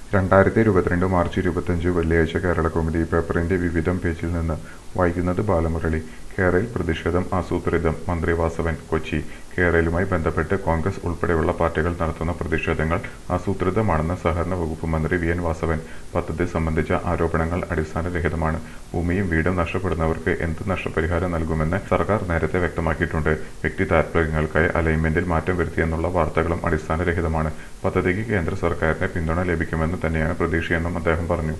രണ്ടായിരത്തി ഇരുപത്തിരണ്ട് മാർച്ച് ഇരുപത്തഞ്ച് വെള്ളിയാഴ്ച കേരളകൗമുദി പേപ്പറിന്റെ വിവിധം പേജിൽ നിന്ന് വായിക്കുന്നത് ബാലമുരളി കേരയിൽ പ്രതിഷേധം ആസൂത്രിതം മന്ത്രി വാസവൻ കൊച്ചി കേരളവുമായി ബന്ധപ്പെട്ട് കോൺഗ്രസ് ഉൾപ്പെടെയുള്ള പാർട്ടികൾ നടത്തുന്ന പ്രതിഷേധങ്ങൾ ആസൂത്രിതമാണെന്ന് സഹകരണ വകുപ്പ് മന്ത്രി വി എൻ വാസവൻ പദ്ധതി സംബന്ധിച്ച ആരോപണങ്ങൾ അടിസ്ഥാനരഹിതമാണ് ഭൂമിയും വീടും നഷ്ടപ്പെടുന്നവർക്ക് എന്ത് നഷ്ടപരിഹാരം നൽകുമെന്ന് സർക്കാർ നേരത്തെ വ്യക്തമാക്കിയിട്ടുണ്ട് വ്യക്തി താൽപര്യങ്ങൾക്കായി അലൈൻമെന്റിൽ മാറ്റം വരുത്തിയെന്നുള്ള വാർത്തകളും അടിസ്ഥാനരഹിതമാണ് പദ്ധതിക്ക് കേന്ദ്ര സർക്കാരിന്റെ പിന്തുണ ലഭിക്കുമെന്ന് തന്നെയാണ് പ്രതീക്ഷയെന്നും അദ്ദേഹം പറഞ്ഞു